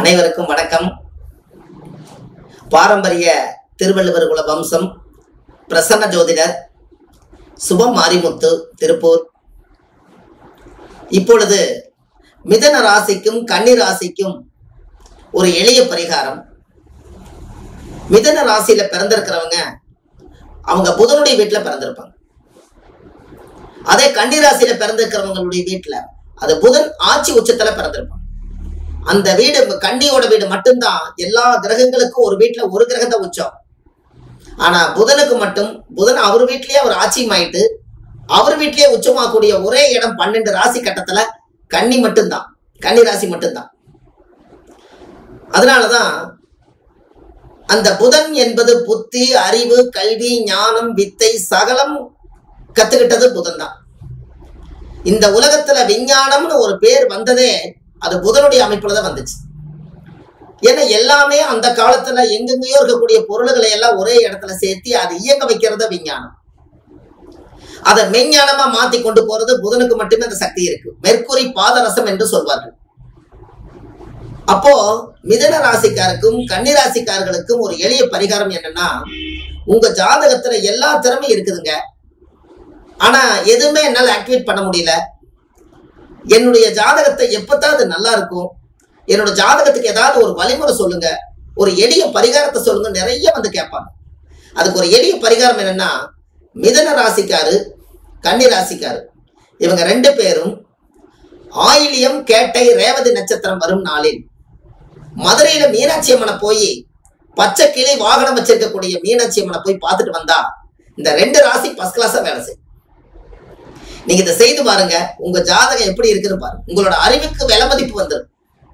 அனைவருக்கும் வணக்கம் பாரம்பரிய திருவள்ளுவர் குல வம்சம் பிரசன்ன ஜோதிடர் சுபம் மாரிமுத்து திருப்பூர் இப்பொழுது மிதன ராசிக்கும் கன்னி ராசிக்கும் ஒரு எளிய பரிகாரம் மிதன ராசியில பிறந்திருக்கிறவங்க அவங்க புதனுடைய வீட்டுல பிறந்திருப்பாங்க அதே கன்னி ராசியில பிறந்திருக்கிறவங்களுடைய வீட்டுல அது புதன் ஆட்சி உச்சத்துல பிறந்திருப்பாங்க அந்த வீடு கன்னியோட வீடு மட்டும்தான் எல்லா கிரகங்களுக்கும் ஒரு வீட்டுல ஒரு கிரகத்தை உச்சம் ஆனா புதனுக்கு மட்டும் புதன் அவர் வீட்லயே அவர் ஆட்சியமாயிட்டு அவர் வீட்லயே உச்சமாகக்கூடிய ஒரே இடம் பன்னெண்டு ராசி கட்டத்துல கன்னி மட்டும்தான் கன்னி ராசி மட்டும்தான் அதனாலதான் அந்த புதன் என்பது புத்தி அறிவு கல்வி ஞானம் வித்தை சகலம் கத்துக்கிட்டது புதன் தான் இந்த உலகத்துல விஞ்ஞானம்னு ஒரு பேர் வந்ததே அது புதனுடைய அமைப்புல தான் வந்துச்சு ஏன்னா எல்லாமே அந்த காலத்துல எங்கெங்கேயோ இருக்கக்கூடிய பொருள்களை எல்லாம் ஒரே இடத்துல சேர்த்து அது இயங்க வைக்கிறது விஞ்ஞானம் அதை மெஞ்ஞானமா மாத்தி கொண்டு போறது புதனுக்கு மட்டுமே அந்த சக்தி இருக்கு மெர்க்குரி பாதரசம் என்று சொல்வார்கள் அப்போ மிதன ராசிக்காருக்கும் கன்னி ராசிக்காரர்களுக்கும் ஒரு எளிய பரிகாரம் என்னன்னா உங்க ஜாதகத்துல எல்லா திறமையும் இருக்குதுங்க ஆனா எதுவுமே என்னால ஆக்டிவேட் பண்ண முடியல என்னுடைய ஜாதகத்தை எப்பத்தான் அது நல்லா இருக்கும் என்னோட ஜாதகத்துக்கு ஏதாவது ஒரு வழிமுறை சொல்லுங்க ஒரு எளிய பரிகாரத்தை சொல்லுங்க நிறைய வந்து கேட்பாங்க அதுக்கு ஒரு எளிய பரிகாரம் என்னன்னா மிதன ராசிக்காரு கன்னி ராசிக்காரு இவங்க ரெண்டு பேரும் ஆயிலியம் கேட்டை ரேவதி நட்சத்திரம் வரும் நாளில் மதுரையில மீனாட்சி அம்மனை போய் பச்சை கிளி வாகனம் வச்சிருக்கக்கூடிய மீனாட்சி அம்மனை போய் பார்த்துட்டு வந்தா இந்த ரெண்டு ராசி ஃபர்ஸ்ட் கிளாஸா வேலை செய்யும் நீங்க இதை செய்து பாருங்க உங்க ஜாதகம் எப்படி இருக்குன்னு பாருங்க உங்களோட அறிவுக்கு விலை மதிப்பு வந்துடும்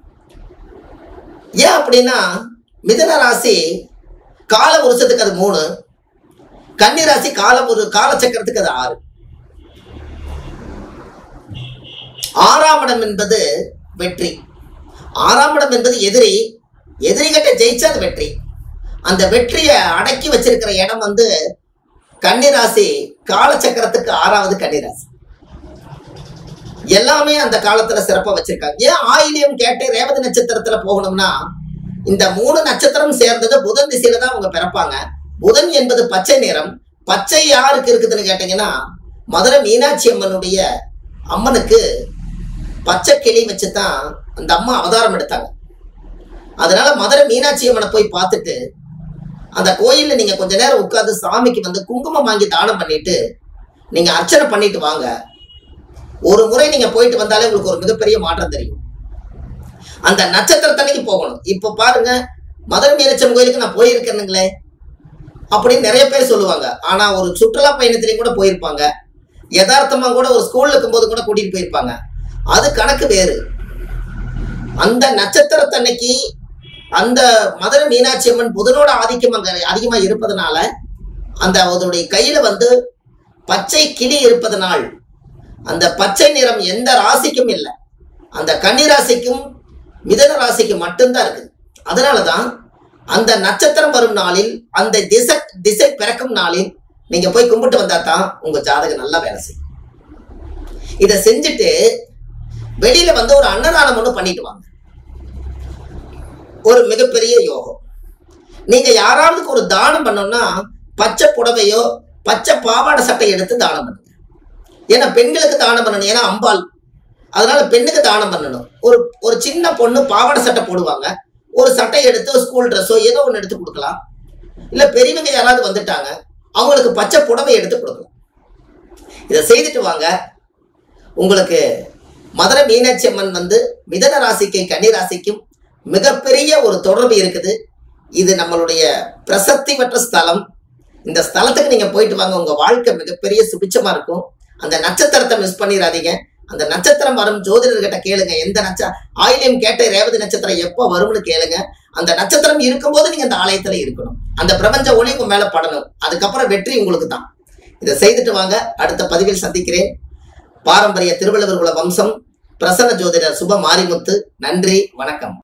ஏன் அப்படின்னா மிதன ராசி கால வருஷத்துக்கு அது மூணு கன்னி ராசி கால ஒரு காலச்சக்கரத்துக்கு அது ஆறு ஆறாம் இடம் என்பது வெற்றி ஆறாம் இடம் என்பது எதிரி எதிரிகிட்ட ஜெயிச்சா அது வெற்றி அந்த வெற்றியை அடக்கி வச்சிருக்கிற இடம் வந்து கன்னிராசி காலச்சக்கரத்துக்கு ஆறாவது கன்னிராசி எல்லாமே அந்த காலத்துல சிறப்பா வச்சிருக்காங்க ஏன் ஆயிலியம் கேட்டு ரேவதி நட்சத்திரத்துல போகணும்னா இந்த மூணு நட்சத்திரம் சேர்ந்தது புதன் திசையில தான் அவங்க பிறப்பாங்க புதன் என்பது பச்சை நிறம் பச்சை யாருக்கு இருக்குதுன்னு கேட்டீங்கன்னா மதுரை மீனாட்சி அம்மனுடைய அம்மனுக்கு பச்சை கிளி வச்சுதான் அந்த அம்மா அவதாரம் எடுத்தாங்க அதனால மதுரை மீனாட்சி அம்மனை போய் பார்த்துட்டு அந்த கோயில்ல நீங்க கொஞ்ச நேரம் உட்கார்ந்து சாமிக்கு வந்து குங்குமம் வாங்கி தானம் பண்ணிட்டு நீங்க அர்ச்சனை பண்ணிட்டு வாங்க ஒரு முறை நீங்க போயிட்டு வந்தாலே உங்களுக்கு ஒரு மிகப்பெரிய மாற்றம் தெரியும் அந்த நட்சத்திரத்தன்னைக்கு போகணும் இப்ப பாருங்க மதுரை மீனாட்சி கோயிலுக்கு நான் போயிருக்கேனுங்களே அப்படின்னு நிறைய பேர் சொல்லுவாங்க ஆனா ஒரு சுற்றுலா பயணத்திலையும் கூட போயிருப்பாங்க யதார்த்தமா கூட ஒரு ஸ்கூல்ல இருக்கும்போது கூட கூட்டிட்டு போயிருப்பாங்க அது கணக்கு வேறு அந்த நட்சத்திரத்தன்னைக்கு அந்த மதுரை மீனாட்சி அம்மன் புதனோட ஆதிக்கம் அங்க அதிகமா இருப்பதனால அந்த அதனுடைய கையில வந்து பச்சை கிளி இருப்பதனால் அந்த பச்சை நிறம் எந்த ராசிக்கும் இல்லை அந்த கன்னி ராசிக்கும் மிதன ராசிக்கு மட்டும்தான் இருக்குது அதனாலதான் அந்த நட்சத்திரம் வரும் நாளில் அந்த திசை திசை பிறக்கும் நாளில் நீங்க போய் கும்பிட்டு வந்தா தான் உங்க ஜாதகம் நல்லா வேலை செய்யும் இதை செஞ்சுட்டு வெளியில வந்து ஒரு அன்னதானம் ஒன்று பண்ணிட்டு வாங்க ஒரு மிகப்பெரிய யோகம் நீங்க யாராவது ஒரு தானம் பண்ணோம்னா பச்சை புடவையோ பச்சை பாவாடை சட்டை எடுத்து தானம் பண்ணுங்க ஏன்னா பெண்களுக்கு தானம் பண்ணணும் ஏன்னா அம்பாள் அதனால பெண்ணுக்கு தானம் பண்ணணும் ஒரு ஒரு சின்ன பொண்ணு பாவாடை சட்டை போடுவாங்க ஒரு சட்டை எடுத்து ஸ்கூல் ட்ரெஸ்ஸோ ஏதோ ஒன்று எடுத்து கொடுக்கலாம் இல்லை பெரியவங்க யாராவது வந்துட்டாங்க அவங்களுக்கு பச்சை புடவை எடுத்து கொடுக்கலாம் இதை செய்துட்டு வாங்க உங்களுக்கு மதுரை மீனாட்சி அம்மன் வந்து மிதன ராசிக்கு கன்னி ராசிக்கும் மிகப்பெரிய ஒரு தொடர்பு இருக்குது இது நம்மளுடைய பிரசக்தி பெற்ற ஸ்தலம் இந்த ஸ்தலத்துக்கு நீங்க போயிட்டு வாங்க உங்க வாழ்க்கை மிகப்பெரிய சுபிச்சமா இருக்கும் அந்த நட்சத்திரத்தை மிஸ் பண்ணிடாதீங்க அந்த நட்சத்திரம் வரும் ஜோதிடர்கிட்ட கேளுங்க எந்த நட்ச ஆயிலியம் கேட்ட ரேவதி நட்சத்திரம் எப்போ வரும்னு கேளுங்க அந்த நட்சத்திரம் இருக்கும்போது நீங்க அந்த ஆலயத்துல இருக்கணும் அந்த பிரபஞ்ச ஒளி உங்க மேல படணும் அதுக்கப்புறம் வெற்றி உங்களுக்கு தான் இதை செய்துட்டு வாங்க அடுத்த பதிவில் சந்திக்கிறேன் பாரம்பரிய திருவள்ளுவர் குல வம்சம் பிரசன்ன ஜோதிடர் சுப மாரிமுத்து நன்றி வணக்கம்